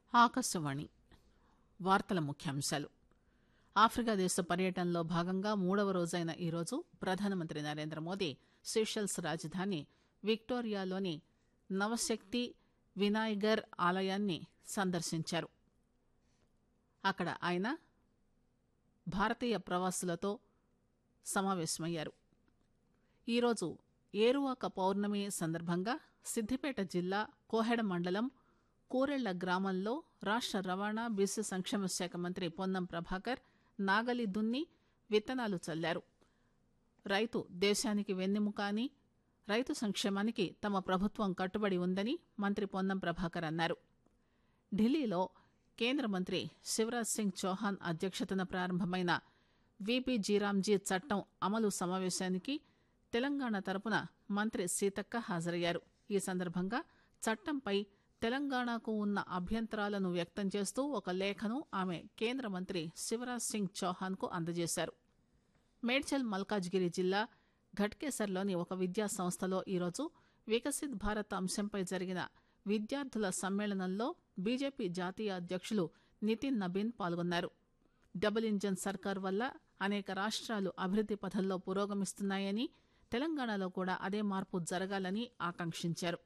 ఆకాశవాణి వార్తల ముఖ్యాంశాలు ఆఫ్రికా దేశ పర్యటనలో భాగంగా మూడవ రోజైన ఈరోజు ప్రధానమంత్రి నరేంద్ర మోదీ సెషెల్స్ రాజధాని విక్టోరియాలోని నవశక్తి వినాయగర్ ఆలయాన్ని సందర్శించారు అక్కడ ఆయన భారతీయ ప్రవాసులతో సమావేశమయ్యారు ఈరోజు ఏరువాక పౌర్ణమి సందర్భంగా సిద్దిపేట జిల్లా కోహెడ మండలం కూరెళ్ల గ్రామంలో రాష్ట రవాణా బీసీ సంక్షేమ శాఖ మంత్రి పొన్నం ప్రభాకర్ నాగలి దున్ని విత్తనాలు చల్లారు రైతు దేశానికి వెన్నెముక అని రైతు సంక్షేమానికి తమ ప్రభుత్వం కట్టుబడి ఉందని మంత్రి పొన్నం ప్రభాకర్ అన్నారు ఢిల్లీలో కేంద్ర మంత్రి శివరాజ్ సింగ్ చౌహాన్ అధ్యక్షతన ప్రారంభమైన విపి జీరాంజీ చట్టం అమలు సమావేశానికి తెలంగాణ తరపున మంత్రి సీతక్క హాజరయ్యారు ఈ సందర్భంగా చట్టంపై తెలంగాణకు ఉన్న అభ్యంతరాలను వ్యక్తం చేస్తూ ఒక లేఖను ఆమె కేంద్ర మంత్రి శివరాజ్ సింగ్ చౌహాన్ కు అందజేశారు మేడ్చల్ మల్కాజ్గిరి జిల్లా ఘట్కేసర్లోని ఒక విద్యా సంస్థలో ఈరోజు వికసిత్ భారత్ అంశంపై జరిగిన విద్యార్థుల సమ్మేళనంలో బీజేపీ జాతీయ అధ్యక్షులు నితిన్ నబీన్ పాల్గొన్నారు డబుల్ ఇంజన్ సర్కార్ వల్ల అనేక రాష్ట్రాలు అభివృద్ది పథంలో పురోగమిస్తున్నాయని తెలంగాణలో కూడా అదే మార్పు జరగాలని ఆకాంక్షించారు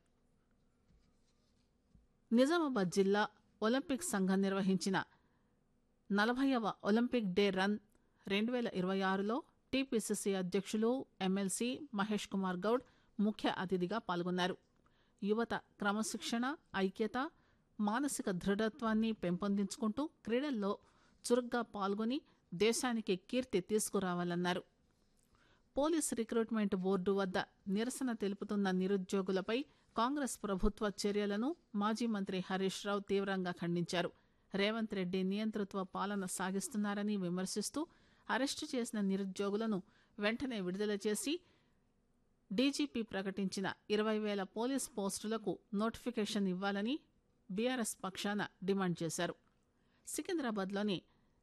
నిజామాబాద్ జిల్లా ఒలింపిక్ సంఘం నిర్వహించిన నలభైవ ఒలింపిక్ డే రన్ రెండు వేల ఇరవై ఆరులో టీపీసీసీ అధ్యక్షులు ఎమ్మెల్సీ మహేష్ కుమార్ గౌడ్ ముఖ్య అతిథిగా పాల్గొన్నారు యువత క్రమశిక్షణ ఐక్యత మానసిక దృఢత్వాన్ని పెంపొందించుకుంటూ క్రీడల్లో చురుగ్గా పాల్గొని దేశానికి కీర్తి తీసుకురావాలన్నారు పోలీస్ రిక్రూట్మెంట్ బోర్డు వద్ద నిరసన తెలుపుతున్న నిరుద్యోగులపై కాంగ్రెస్ ప్రభుత్వ చర్యలను మాజీ మంత్రి హరీష్ రావు తీవ్రంగా ఖండించారు రేవంత్ రెడ్డి నియంతృత్వ పాలన సాగిస్తున్నారని విమర్శిస్తూ అరెస్టు చేసిన నిరుద్యోగులను వెంటనే విడుదల చేసి డీజీపీ ప్రకటించిన ఇరవై వేల పోలీస్ పోస్టులకు నోటిఫికేషన్ ఇవ్వాలని బీఆర్ఎస్ పక్షాన డిమాండ్ చేశారు సికింద్రాబాద్లోని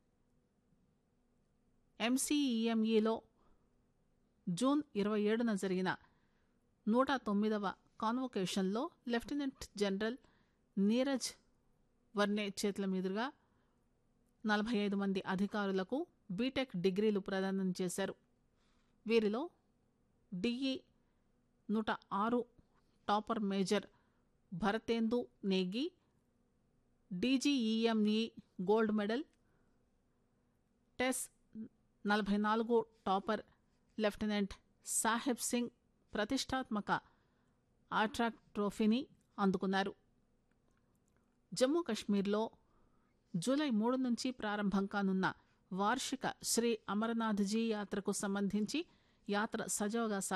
ఎంసీఈఎంఈలో జూన్ ఇరవై ఏడున జరిగిన నూట తొమ్మిదవ కాన్వొకేషన్లో లెఫ్టినెంట్ జనరల్ నీరజ్ వర్నే చేతుల మీదుగా నలభై ఐదు మంది అధికారులకు బీటెక్ డిగ్రీలు ప్రదానం చేశారు వీరిలో డిఈ నూట ఆరు topper major Bharatendu Negi DGEME gold medal టెస్ నలభై నాలుగు టాపర్ లెఫ్టినెంట్ సాహెబ్ సింగ్ ప్రతిష్టాత్మక ఆట్రాక్ ట్రోఫీని అందుకున్నారు జమ్మూ కశ్మీర్లో జూలై మూడు నుంచి ప్రారంభం కానున్న వార్షిక శ్రీ అమరనాథ్జీ యాత్రకు సంబంధించి యాత్ర సజావుగా